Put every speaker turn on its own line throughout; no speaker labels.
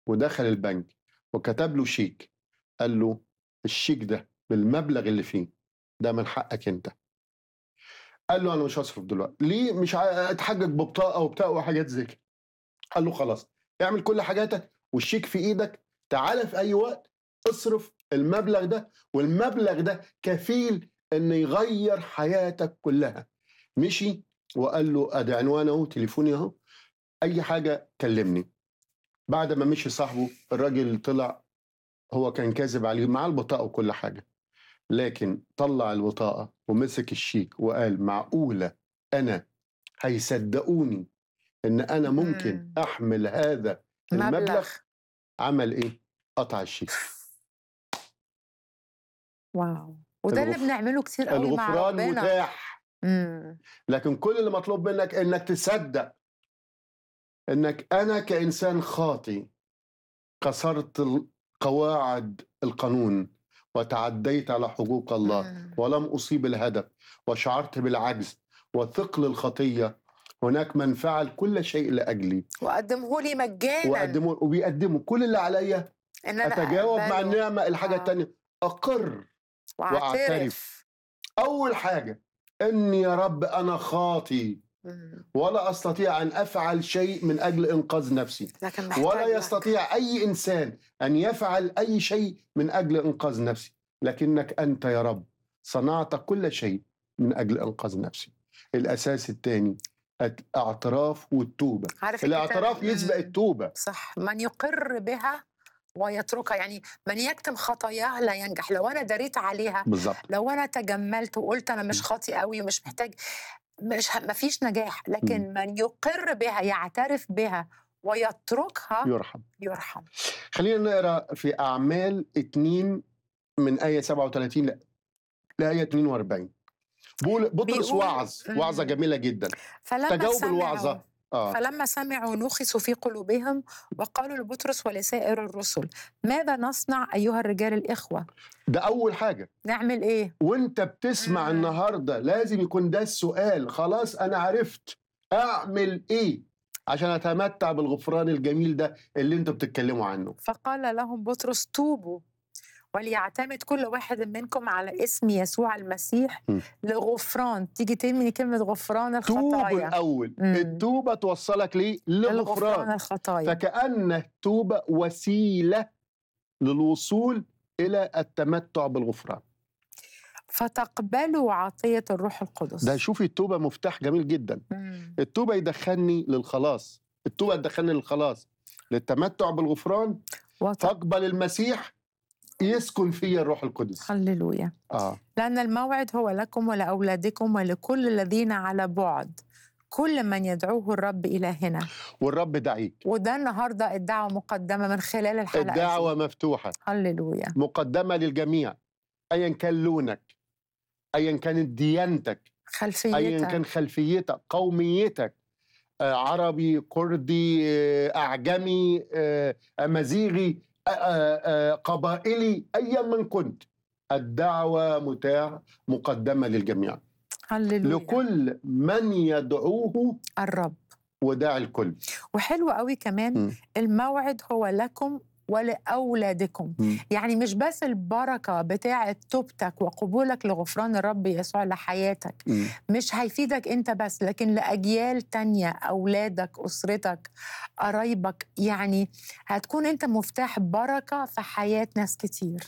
ودخل البنك وكتب له شيك قال له الشيك ده بالمبلغ اللي فيه ده من حقك انت قال له انا مش هصرف دلوقتي ليه مش ع- اتحجج ببطاقه وبتاع وحاجات زي كده قال له خلاص اعمل كل حاجاتك والشيك في ايدك تعالى في اي وقت اصرف المبلغ ده والمبلغ ده كفيل انه يغير حياتك كلها مشي وقال له ادي عنوان اهو تليفوني اهو اي حاجه كلمني بعد ما مشي صاحبه الراجل طلع هو كان كاذب عليه معاه البطاقه وكل حاجه لكن طلع البطاقه ومسك الشيك وقال معقوله انا هيصدقوني ان انا ممكن
مم.
احمل هذا المبلغ
مبلغ
عمل ايه؟ قطع الشيك
واو وده اللي
الغف-
بنعمله كتير قوي مع
الغفران
ربنا
متاح
مم.
لكن كل اللي مطلوب منك انك تصدق انك انا كانسان خاطي كسرت ال- قواعد القانون وتعديت على حقوق الله
مم.
ولم اصيب الهدف وشعرت بالعجز وثقل الخطيه هناك من فعل كل شيء لاجلي
وقدمه لي مجانا
وقدموا وبيقدموا كل اللي عليا
ان انا
اتجاوب مع
أقبله
النعمه الحاجه
آه.
الثانيه اقر
واعترف
وأعترف. اول حاجه اني يا رب انا خاطي
مم.
ولا استطيع ان افعل شيء من اجل انقاذ نفسي
لكن محتاج
ولا
لك.
يستطيع اي انسان ان يفعل اي شيء من اجل انقاذ نفسي لكنك انت يا رب صنعت كل شيء من اجل انقاذ نفسي الاساس الثاني الاعتراف والتوبه
عارف الكتاب-
الاعتراف يسبق
مم.
التوبه
صح من يقر بها ويتركها يعني من يكتم خطاياه لا ينجح لو انا دريت عليها
بالظبط
لو انا تجملت وقلت انا مش خاطي قوي ومش محتاج مش ما فيش نجاح لكن من يقر بها يعترف بها ويتركها
يرحم
يرحم
خلينا نقرا في اعمال 2 من ايه 37 ل- لايه 42 بول بطرس
بيقول-
وعظ
مم.
وعظه جميله جدا
فلما
تجاوب
سمعوا
الوعظه اه
فلما سمعوا نخسوا في قلوبهم وقالوا لبطرس ولسائر الرسل ماذا نصنع ايها الرجال الاخوه
ده اول حاجه
نعمل ايه
وانت بتسمع
مم.
النهارده لازم يكون ده السؤال خلاص انا عرفت اعمل ايه عشان اتمتع بالغفران الجميل ده اللي انتوا بتتكلموا عنه
فقال لهم بطرس توبوا وليعتمد كل واحد منكم على اسم يسوع المسيح
م.
لغفران تيجي ترمي كلمة غفران
توب
الخطايا
الاول
مم.
التوبه توصلك ليه
لغفران
لغفران
الخطايا
فكأن التوبة وسيلة للوصول إلى التمتع بالغفران
فتقبلوا عطية الروح القدس
ده شوفي التوبة مفتاح جميل جدا
مم.
التوبة يدخلني للخلاص التوبة تدخلني للخلاص للتمتع بالغفران
وط...
فاقبل المسيح يسكن فيا الروح القدس
هللويا
اه
لأن الموعد هو لكم ولأولادكم ولكل الذين على بعد كل من يدعوه الرب إلى هنا
والرب دعيك
وده النهاردة الدعوة مقدمة من خلال الحلقة دي.
الدعوة مفتوحة
هللويا
مقدمة للجميع أيا كان لونك أيا كانت ديانتك أيا
خلفيتها
كان خلفيتك قوميتك آه، عربي كردي آه، أعجمي آه، أمازيغي آه، آه، آه، قبائلي أيا من كنت الدعوة متاح مقدمة للجميع
هللويا
لكل من يدعوه
الرب
وداع الكل
وحلو قوي كمان
م.
الموعد هو لكم ولأولادكم
م.
يعني مش بس البركة بتاعة توبتك وقبولك لغفران الرب يسوع لحياتك
م.
مش هيفيدك انت بس لكن لأجيال تانية أولادك أسرتك قرايبك يعني هتكون انت مفتاح بركة في حياة ناس كتير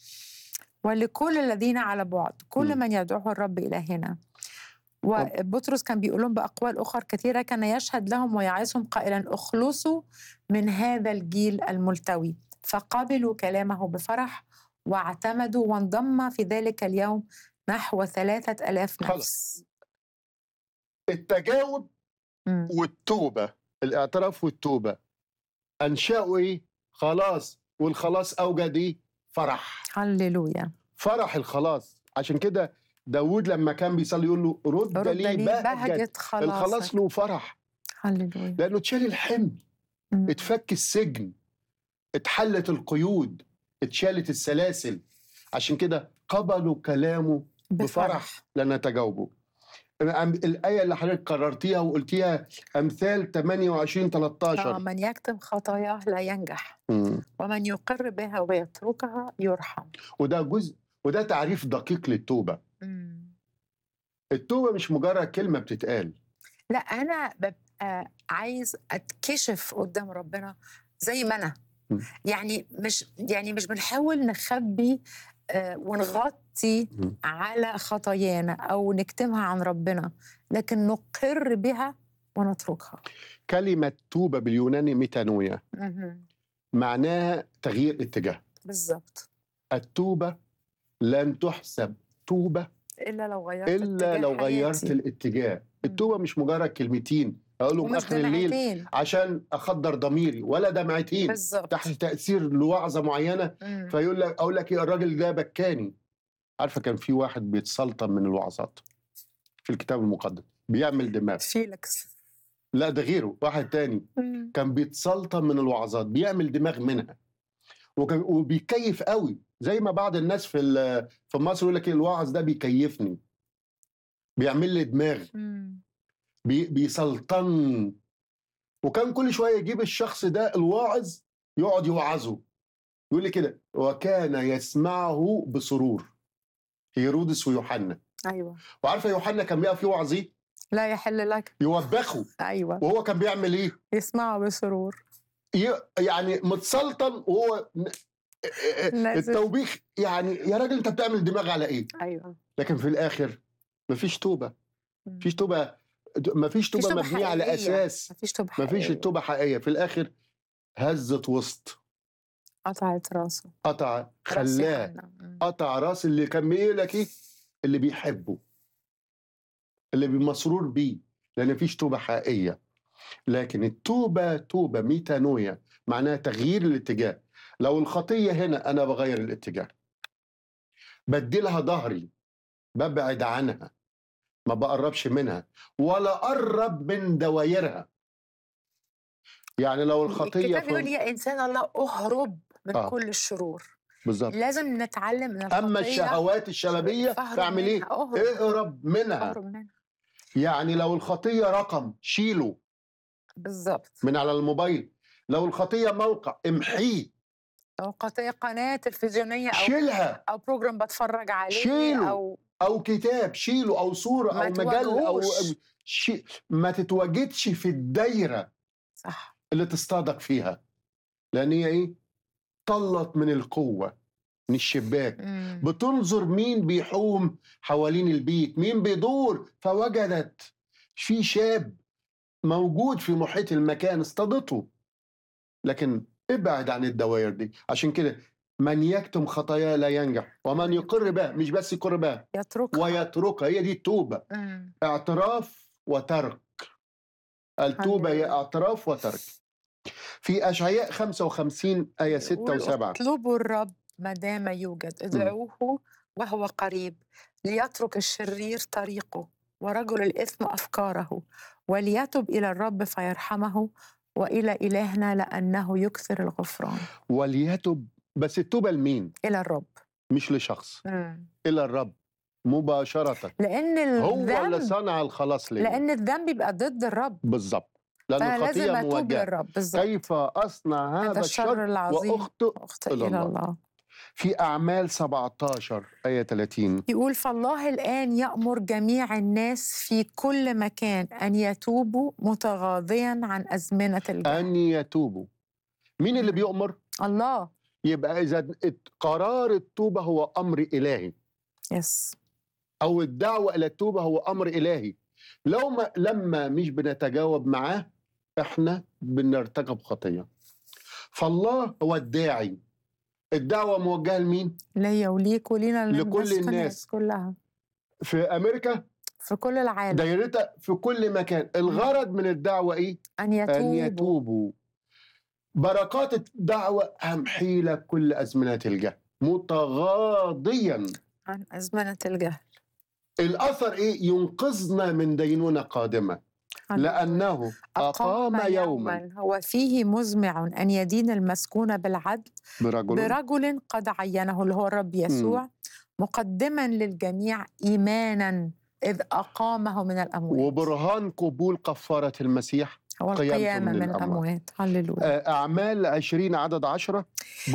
ولكل الذين على بعد كل
م.
من يدعوه الرب إلى هنا وبطرس كان بيقول لهم بأقوال أخرى كثيرة كان يشهد لهم ويعظهم قائلا اخلصوا من هذا الجيل الملتوي فقبلوا كلامه بفرح واعتمدوا وانضم في ذلك اليوم نحو ثلاثة ألاف
خلاص.
نفس
التجاوب
مم.
والتوبة الاعتراف والتوبة أنشأوا إيه؟ خلاص والخلاص أوجد إيه؟ فرح
هللويا
فرح الخلاص عشان كده داود لما كان بيصلي يقول له رد,
رد
لي
لي
بهجة
بهجة
الخلاص
خلاصك
له فرح
هللويا
لأنه اتشال الحمل
مم.
اتفك السجن اتحلت القيود اتشالت السلاسل عشان كده قبلوا كلامه بفرح لأن تجاوبوا أم- الآية اللي حضرتك قررتيها وقلتيها أمثال 28
آه
13
من يكتم خطاياه لا ينجح
مم.
ومن يقر بها ويتركها يرحم
وده جزء وده تعريف دقيق للتوبة
مم.
التوبة مش مجرد كلمة بتتقال
لا انا ببقى عايز اتكشف قدام ربنا زي ما انا
م.
يعني مش يعني مش بنحاول نخبي آه، ونغطي
م.
على خطايانا او نكتمها عن ربنا لكن نقر بها ونتركها
كلمة توبة باليوناني ميتانويا
مهم.
معناها تغيير اتجاه
بالظبط
التوبة لن تحسب توبة
الا لو غيرت
إلا
اتجاه
لو غيرت
حياتي.
الاتجاه التوبة مش مجرد كلمتين أقولهم
ومش
آخر الليل
دمعتين
عشان أخدر ضميري ولا دمعتين
بالظبط
تحت تأثير لوعظة معينة
مم.
فيقول لك أقول لك إيه الراجل ده بكاني عارفة كان في واحد بيتسلطن من الوعظات في الكتاب المقدس بيعمل دماغ
فيليكس
لا ده غيره واحد تاني
مم.
كان بيتسلطن من الوعظات بيعمل دماغ منها وكان وبيكيف قوي زي ما بعض الناس في ال- في مصر يقول لك إيه، الوعظ ده بيكيفني بيعمل لي دماغ
مم.
بي بيسلطن وكان كل شويه يجيب الشخص ده الواعظ يقعد يوعظه يقول لي كده وكان يسمعه بسرور هيرودس ويوحنا
ايوه
وعارفه يوحنا كان بيقف يوعظ ايه؟
لا يحل لك
يوبخه
ايوه
وهو كان بيعمل ايه؟
يسمعوا بسرور
ي- يعني متسلطن وهو ن-
نازل.
التوبيخ يعني يا راجل انت بتعمل دماغ على ايه؟
ايوه
لكن في الاخر مفيش توبه
مم.
مفيش توبه مفيش توبه
توبة
مبنيه على
حقيقية.
اساس
مفيش توبة
مفيش
حقيقية.
التوبه حقيقيه في الاخر هزت وسط
قطعت راسه
قطع
راس
خلاه
يوحنا. مم.
قطع راس اللي كان بيقول لك ايه اللي بيحبه اللي مسرور بيه لان مفيش توبه حقيقيه لكن التوبه توبه ميتانويا معناها تغيير الاتجاه لو الخطيه هنا انا بغير الاتجاه بديلها ظهري ببعد عنها ما بقربش منها ولا اقرب من دوايرها يعني لو الخطيه
الكتاب بيقول
في...
يا انسان الله اهرب من
آه.
كل الشرور
بالظبط
لازم نتعلم من الخطيه
اما الشهوات الشبابيه
فاهرب
فاعمل ايه
منها، اهرب
اهرب منها
اهرب منها
يعني لو الخطيه رقم شيله
بالظبط
من على الموبايل لو الخطيه موقع امحيه
او خطيه قناه تلفزيونيه او
شيلها
او بروجرام بتفرج عليه
شيله.
او
او كتاب شيله او صوره
ما
او مجله او
تواجهوش.
شي... ما تتواجدش في الدايره
صح
اللي تصطادك فيها لان هي ايه طلت من القوه من الشباك
مم.
بتنظر مين بيحوم حوالين البيت مين بيدور فوجدت في شاب موجود في محيط المكان اصطادته لكن ابعد عن الدوائر دي عشان كده من يكتم خطاياه لا ينجح ومن يقر بها مش بس يقر بها
يتركها
ويتركها هي دي التوبة
مم.
اعتراف وترك التوبة هي
هللويا.
اعتراف وترك في أشعياء 55 آية 6
يقول
و7
اطلبوا الرب ما دام يوجد ادعوه وهو قريب ليترك الشرير طريقه ورجل الإثم أفكاره وليتب إلى الرب فيرحمه وإلى إلهنا لأنه يكثر الغفران
وليتب بس التوبة لمين؟
إلى الرب
مش لشخص إلى الرب مباشرة
لأن
هو اللي
الذنب
صنع الخلاص ليه
لأن الذنب يبقى ضد الرب
بالظبط لأن
فأنا لازم
الخطية
أتوب
موجهة
للرب بالظبط
كيف أصنع
هذا
هذا
الشر
الشر
العظيم
وأخطئ
أخطئ
إلى
إلى
الله.
الله
في أعمال 17 آية 30
يقول فالله الآن يأمر جميع الناس في كل مكان أن يتوبوا متغاضيا عن أزمنة الجهل
أن يتوبوا مين اللي
مم.
بيؤمر؟
الله
يبقى إذا ات- قرار التوبة هو أمر إلهي
يس
أو الدعوة إلى التوبة هو أمر إلهي لو ما لما مش بنتجاوب معاه إحنا بنرتكب خطية فالله هو الداعي الدعوة موجهة لمين؟
ليا وليك ولينا
لكل
للناس
الناس.
كلها
في أمريكا
في كل العالم
دايرتها في كل مكان الغرض من الدعوة إيه؟
أن
أن
يتوبوا
يتوبوا بركات الدعوة أمحي لك كل أزمنة الجهل متغاضيا
عن أزمنة الجهل
الأثر إيه؟ ينقذنا من دينونة قادمة لأنه أقام يوما
هو فيه مزمع أن يدين المسكون بالعدل
برجل
برجل قد عينه اللي هو الرب يسوع مقدما للجميع إيمانا إذ أقامه من الأموات
وبرهان قبول كفارة المسيح
هو
قيامته
القيامة
من
من
الأموات.
الأموات هللويا
آه، أعمال 20 عدد 10